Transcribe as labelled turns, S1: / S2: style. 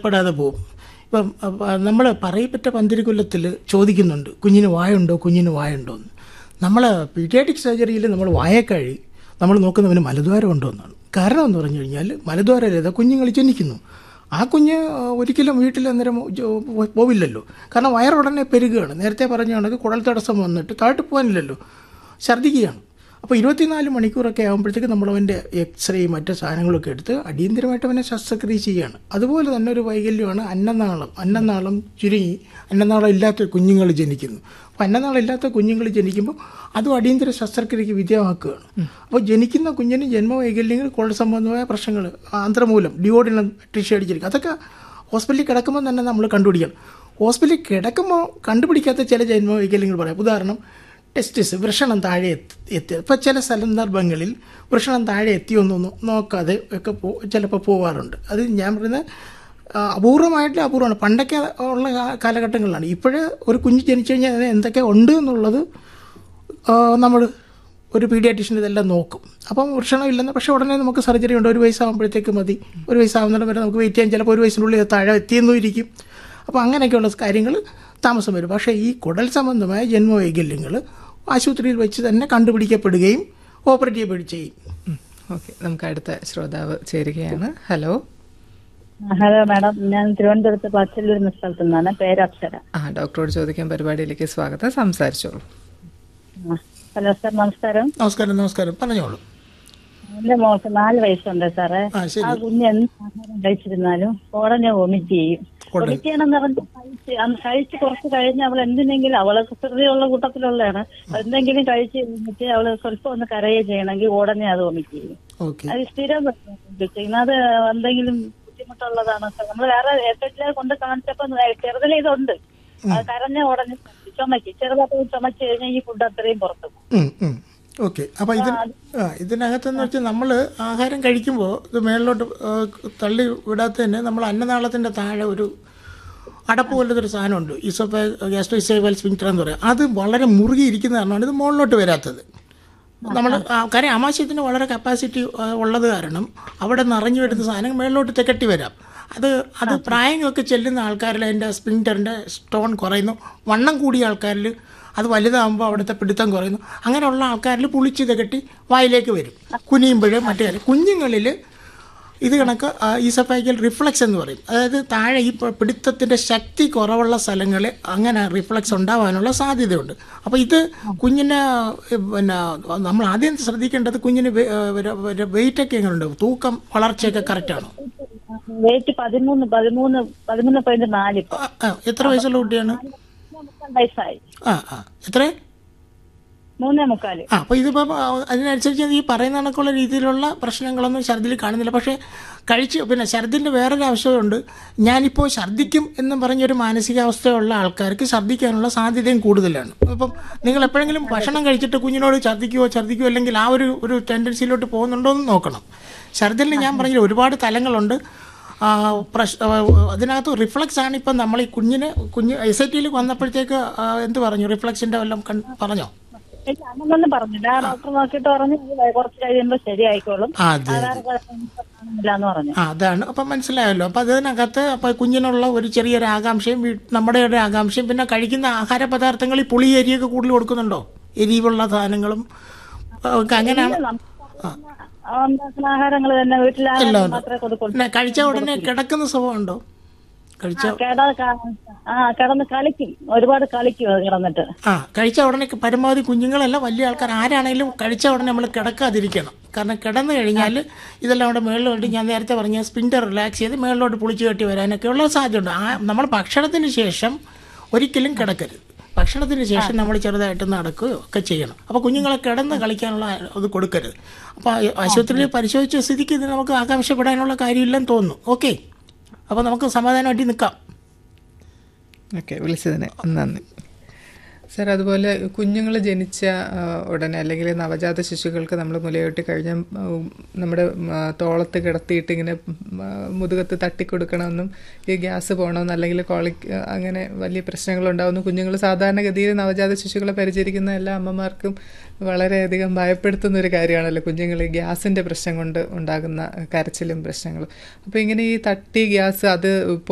S1: ഭയപ്പെടാതെ പോകും ഇപ്പം നമ്മൾ പറയപ്പെട്ട പന്തിരിക്കൊല്ലത്തിൽ ചോദിക്കുന്നുണ്ട് കുഞ്ഞിന് വായുണ്ടോ കുഞ്ഞിന് വായുണ്ടോ എന്ന് നമ്മൾ പീഡിയാറ്റിക് സർജറിയിൽ നമ്മൾ വായക്കഴി നമ്മൾ നോക്കുന്നവന് മലദ്വാരം ഉണ്ടോ എന്നാണ് കാരണം എന്ന് പറഞ്ഞു കഴിഞ്ഞാൽ മലദ്വാരലേത കുഞ്ഞുങ്ങൾ ജനിക്കുന്നു ആ കുഞ്ഞ് ആ, ഒരിക്കലും വീട്ടിൽ അന്നേരം ജോ- പോവില്ലല്ലോ കാരണം വയറുടനെ പെരുകുകയാണ് നേരത്തെ പറഞ്ഞ കണക്ക് കുടൽ തടസ്സം വന്നിട്ട് താഴ്ത്തു പോകാനില്ലല്ലോ ഛർദ്ദിക്കുകയാണ് അപ്പോൾ ഇരുപത്തിനാല് മണിക്കൂറൊക്കെ ആകുമ്പോഴത്തേക്ക് നമ്മൾ അവൻ്റെ എക്സ്റേ മറ്റ് സാധനങ്ങളൊക്കെ എടുത്ത് അടിയന്തരമായിട്ട് അവനെ ശസ്ത്രക്രിയ ചെയ്യുകയാണ് അതുപോലെ തന്നെ ഒരു വൈകല്യമാണ് അന്നനാളം അന്നനാളം ചുരുങ്ങി അന്നനാളം ഇല്ലാത്ത കുഞ്ഞുങ്ങൾ ജനിക്കുന്നു അപ്പോൾ അന്നനാളം ഇല്ലാത്ത കുഞ്ഞുങ്ങൾ ജനിക്കുമ്പോൾ അതും അടിയന്തര ശസ്ത്രക്രിയക്ക് വിധേയമാക്കുകയാണ് അപ്പോൾ ജനിക്കുന്ന കുഞ്ഞിന് ജന്മവൈകല്യങ്ങൾ കുഴൽ സംബന്ധമായ പ്രശ്നങ്ങൾ ആന്ത്രമൂലം ഡിയോഡിനം ടിഷ്യൂ അടിച്ചിരിക്കും അതൊക്കെ ഹോസ്പിറ്റലിൽ കിടക്കുമ്പോൾ തന്നെ നമ്മൾ കണ്ടുപിടിക്കണം ഹോസ്പിറ്റലിൽ കിടക്കുമ്പോൾ കണ്ടുപിടിക്കാത്ത ചില ജന്മവൈകല്യങ്ങൾ പറയാം ഉദാഹരണം ടെസ്റ്റിസ് വൃഷണം താഴെ എത്തി എത്തി ഇപ്പോൾ ചില സന്ദർഭങ്ങളിൽ വൃഷണം താഴെ എത്തിയൊന്നും നോക്കാതെ ഒക്കെ പോ ചിലപ്പോൾ പോകാറുണ്ട് അത് ഞാൻ പറയുന്നത് ആ, അപൂർവമായിട്ട് അപൂർവമാണ് പണ്ടൊക്കെ ഉള്ള കാ- കാലഘട്ടങ്ങളിലാണ് ഇപ്പോഴ് ഒരു കുഞ്ഞ് ജനിച്ചു കഴിഞ്ഞാൽ അതിന് എന്തൊക്കെ ഉണ്ട് എന്നുള്ളത് നമ്മൾ ഒരു പീഡിയാട്രീഷ്യൻ ഇതെല്ലാം നോക്കും അപ്പം വൃഷണം ഇല്ലെന്ന് പക്ഷേ ഉടനെ നമുക്ക് സർജറി ഉണ്ട് ഒരു വയസ്സാകുമ്പോഴത്തേക്ക് മതി ഒരു വയസ്സാകുന്നിടം വരെ നമുക്ക് വെയിറ്റ് ചെയ്യാൻ ചിലപ്പോൾ ഒരു വയസ്സിനുള്ളിൽ അത് താഴെ എത്തിയെന്നും ഇരിക്കും അപ്പോൾ അങ്ങനെയൊക്കെയുള്ള കാര്യങ്ങൾ താമസം വരും പക്ഷേ ഈ കുടൽ സംബന്ധമായ ജന്മവൈകല്യങ്ങൾ ആശുപത്രിയിൽ വെച്ച് തന്നെ കണ്ടുപിടിക്കപ്പെടുകയും ഓപ്പറേറ്റ് ചെയ്യപ്പെടുകയും ചെയ്യും
S2: ഓക്കെ നമുക്ക് അടുത്ത ശ്രോതാവ് ചേരുകയാണ് ഹലോ
S3: ഹലോ മാഡം ഞാൻ തിരുവനന്തപുരത്ത് പച്ചല്ലൂർ എന്ന സ്ഥലത്തു നിന്നാണ് പേര് അക്ഷര
S2: ആ ഡോക്ടറോട് ചോദിക്കാൻ പരിപാടിയിലേക്ക് സ്വാഗതം സംസാരിച്ചോളൂ
S3: ആ. ഹലോ സാർ നമസ്കാരം
S1: നമസ്കാരം നമസ്കാരം പറഞ്ഞോളൂ
S3: എന്റെ മോൾക്ക് നാല് വയസ്സുണ്ട് സാറേ
S1: ആ ശരി
S3: ആ കുഞ്ഞ് എന്ത് ആഹാരം കഴിച്ചിരുന്നാലും ഉടനെ വൊമിറ്റ് ചെയ്യും
S1: ഉടനെ.
S3: വൊമിറ്റ് ചെയ്യണമെന്ന് പറഞ്ഞ് കഴിച്ച് അന്ന് കഴിച്ച് കുറച്ച് കഴിഞ്ഞ് അവൾ എന്തിനെങ്കിലും അവള് കുസൃതിയുള്ള കൂട്ടത്തിലുള്ളതാണ് എന്തെങ്കിലും കഴിച്ച് കഴിഞ്ഞിട്ട് അവള് സ്വല്പം ഒന്ന് കരയുകയും ചെയ്യണമെങ്കിൽ ഉടനെ അത് വൊമിറ്റ് ചെയ്യും
S1: ഓക്കെ
S3: അത് സ്ഥിരം ചെയ്യുന്നത് എന്തെങ്കിലും ബുദ്ധിമുട്ടുള്ളതാണ് നമ്മൾ വേറെ എഫക്റ്റിലെ കൊണ്ട് കാണിച്ചപ്പോ ചെറുതിലെ ഇതുണ്ട് അത് കരഞ്ഞ ഉടനെ ചുമക്ക് ചെറുതായിട്ട് ചുമച്ച് കഴിഞ്ഞാൽ ഈ ഫുഡ് അത്രയും പുറത്തു പോകും.
S1: ഓക്കെ അപ്പോൾ ഇതിന് ആ ഇതിനകത്തെന്ന് വെച്ചാൽ നമ്മൾ ആഹാരം കഴിക്കുമ്പോൾ ഇത് മേളിലോട്ട് ആ, തള്ളി വിടാത്ത തന്നെ നമ്മൾ അന്നനാളത്തിൻ്റെ താഴെ ഒരു അടപ്പ് പോലത്തെ ഒരു സാധനമുണ്ട് ഇസോപ്പ ഗ്യാസ്ട്രോ ഇസൈവൽ സ്പിങ്റ്റർ എന്ന് പറയും അത് വളരെ മുറുകിയിരിക്കുന്ന കാരണമാണ് ഇത് മുകളിലോട്ട് വരാത്തത് നമ്മൾ കാര്യം ആമാശയത്തിന് വളരെ കപ്പാസിറ്റി ഉള്ളത് കാരണം അവിടെ നിറഞ്ഞു വരുന്ന സാധനം മേളിലോട്ട് തെക്കട്ടി വരാം അത് അത് പ്രായമൊക്കെ ചെല്ലുന്ന ആൾക്കാരിൽ അതിൻ്റെ സ്പിങ്റ്ററിൻ്റെ സ്റ്റോൺ കുറയുന്നു വണ്ണം കൂടിയ ആൾക്കാരിൽ അത് വലുതാകുമ്പോൾ അവിടുത്തെ പിടുത്തം കുറയുന്നു അങ്ങനെയുള്ള ആൾക്കാരിൽ പുളിച്ച് തികട്ടി വായിലേക്ക് വരും കുനിയുമ്പോഴേ മറ്റേ കാര്യം കുഞ്ഞുങ്ങളിൽ ഇത് കണക്ക് ഈസഫൈക്കൽ റിഫ്ലക്സ് എന്ന് പറയും അതായത് താഴെ ഈ പ- പിടുത്തത്തിൻ്റെ ശക്തി കുറവുള്ള സ്ഥലങ്ങളിൽ അങ്ങനെ റിഫ്ലക്സ് ഉണ്ടാവാനുള്ള സാധ്യതയുണ്ട് അപ്പോൾ ഇത് കുഞ്ഞിന് ഏ, പിന്നെ നമ്മൾ ആദ്യം ശ്രദ്ധിക്കേണ്ടത് കുഞ്ഞിന് വെയിറ്റ് ഒക്കെ എങ്ങനെയുണ്ട് തൂക്കം വളർച്ചയൊക്കെ കറക്റ്റാണോ
S3: വെയിറ്റ് പതിമൂന്ന് പതിമൂന്ന് പതിമൂന്ന് പോയിന്റ് നാല് ഇപ്പൊ
S1: ആ, ആ, എത്ര വയസ്സുള്ള കുട്ടിയാണ്
S3: മുക്കാൽ വയസ്സായി
S1: ആ ആ എത്ര
S3: മൂന്നേ മുക്കാല്
S1: ആ അപ്പോൾ ഇതിപ്പം ആ, അതിനനുസരിച്ച് ഈ പറയുന്ന കണക്കുള്ള രീതിയിലുള്ള പ്രശ്നങ്ങളൊന്നും ഛർദിൽ കാണുന്നില്ല പക്ഷേ കഴിച്ച് പിന്നെ ഛർദിൻ്റെ വേറൊരു ആവശ്യമുണ്ട് ഞാനിപ്പോൾ ഛർദിക്കും എന്നും പറഞ്ഞൊരു മാനസികാവസ്ഥയുള്ള ആൾക്കാർക്ക് ഛർദിക്കാനുള്ള സാധ്യതയും കൂടുതലാണ് അപ്പം നിങ്ങൾ എപ്പോഴെങ്കിലും ഭക്ഷണം കഴിച്ചിട്ട് കുഞ്ഞിനോട് ഛർദിക്കുവോ ഛർദിക്കുവോ അല്ലെങ്കിൽ ആ ഒരു ഒരു ടെൻഡൻസിയിലോട്ട് പോകുന്നുണ്ടോ എന്ന് നോക്കണം ഛർദിലിന് ഞാൻ പറഞ്ഞില്ല ഒരുപാട് തലങ്ങളുണ്ട് ആ, പ്രശ് ആ, അതിനകത്ത് റിഫ്ലക്സ് ആണ് ഇപ്പം നമ്മൾ ഈ കുഞ്ഞിന് കുഞ്ഞ് എസ് ഐ ടിയിൽ വന്നപ്പോഴത്തേക്ക് ആ, എന്ത് പറഞ്ഞു റിഫ്ലക്സിൻ്റെ വല്ലതും കൺ പറഞ്ഞോ
S3: ഇല്ല, അങ്ങനൊന്നും പറഞ്ഞില്ല ആ ഡോക്ടർ നോക്കിയിട്ട് പറഞ്ഞു ഇത് കുറച്ച് കഴിയുമ്പോ ശരിയായിക്കോളും
S1: അതെ
S3: വേറെ കുഴപ്പമൊന്നും കാണുന്നില്ല എന്ന് പറഞ്ഞു
S1: ആ അതാണ് അപ്പം മനസ്സിലായല്ലോ അപ്പം അതിനകത്ത് അപ്പം കുഞ്ഞിനുള്ള ഒരു ചെറിയൊരു ആകാംക്ഷയും വീ- നമ്മുടെ ഒരു ആകാംക്ഷയും പിന്നെ കഴിക്കുന്ന ആഹാര പദാർത്ഥങ്ങളിൽ പുളി എരിയൊക്കെ കൂടുതൽ കൊടുക്കുന്നുണ്ടോ എരിവുള്ള സാധനങ്ങളും ഒക്കെ അങ്ങനെയാണ്
S3: ഉണ്ടാക്കുന്ന ആഹാരങ്ങൾ തന്നെ വീട്ടിലെ ആഹാരം
S1: എല്ലാം ഉണ്ട്.
S3: മാത്രമേ കൊടുക്കുള്ളൂ
S1: പിന്നെ കഴിച്ച ഉടനെ കിടക്കുന്ന സ്വഭാവം ഉണ്ടോ കഴിച്ച
S3: കിട ആ കിടന്ന് കളിക്കും ഒരുപാട് കളിക്കും അത് കിടന്നിട്ട്
S1: ആ കഴിച്ച ഉടനെ പരമാവധി കുഞ്ഞുങ്ങളല്ല വലിയ ആൾക്കാർ ആരാണെങ്കിലും കഴിച്ച ഉടനെ നമ്മൾ കിടക്കാതിരിക്കണം കാരണം കിടന്നു കഴിഞ്ഞാൽ ഇതെല്ലാം അവിടെ മേളിലോട്ട് ഞാൻ നേരത്തെ പറഞ്ഞ സ്പിൻഡർ റിലാക്സ് ചെയ്ത് മേളിലോട്ട് പുളിച്ചു കെട്ടി വരാനൊക്കെ ഉള്ള സാധ്യതയുണ്ട് ആ നമ്മൾ ഭക്ഷണത്തിന് ശേഷം ഒരിക്കലും കിടക്കരുത് ഭക്ഷണത്തിന് ശേഷം നമ്മൾ ചെറുതായിട്ട് നടക്കുകയോ ഒക്കെ ചെയ്യണം അപ്പോൾ കുഞ്ഞുങ്ങളെ കിടന്ന് കളിക്കാനുള്ള ഇത് കൊടുക്കരുത് അപ്പോൾ ആശുപത്രിയിൽ പരിശോധിച്ച സ്ഥിതിക്ക് ഇത് നമുക്ക് ആകാംക്ഷപ്പെടാനുള്ള കാര്യമില്ലെന്ന് തോന്നുന്നു ഓക്കെ അപ്പോൾ നമുക്ക് സമാധാനമായിട്ട് നിൽക്കാം
S2: ഓക്കെ വിളിച്ചതിന് നന്ദി സാർ അതുപോലെ കുഞ്ഞുങ്ങൾ ജനിച്ച ആ, ഉടനെ അല്ലെങ്കിൽ നവജാത ശിശുക്കൾക്ക് നമ്മൾ മുലയൂട്ടി കഴിഞ്ഞാൽ ഉം, നമ്മുടെ ഉം, ആ, തോളത്ത് കിടത്തിയിട്ട് ഇങ്ങനെ ഉം, ആ, മുതുകത്ത് തട്ടിക്കൊടുക്കണമെന്നും ഈ ഗ്യാസ് പോകണമെന്നും അല്ലെങ്കിൽ കോളിക് ആ, അങ്ങനെ വലിയ പ്രശ്നങ്ങളുണ്ടാവുന്നു കുഞ്ഞുങ്ങൾ സാധാരണഗതിയിൽ നവജാത ശിശുക്കളെ പരിചരിക്കുന്ന എല്ലാ അമ്മമാർക്കും വളരെയധികം ഭയപ്പെടുത്തുന്ന ഒരു കാര്യമാണല്ലോ കുഞ്ഞുങ്ങൾ ഈ ഗ്യാസിൻ്റെ പ്രശ്നം കൊണ്ട് ഉണ്ടാകുന്ന കരച്ചിലും പ്രശ്നങ്ങളും അപ്പോൾ ഇങ്ങനെ ഈ തട്ടി ഗ്യാസ് അത്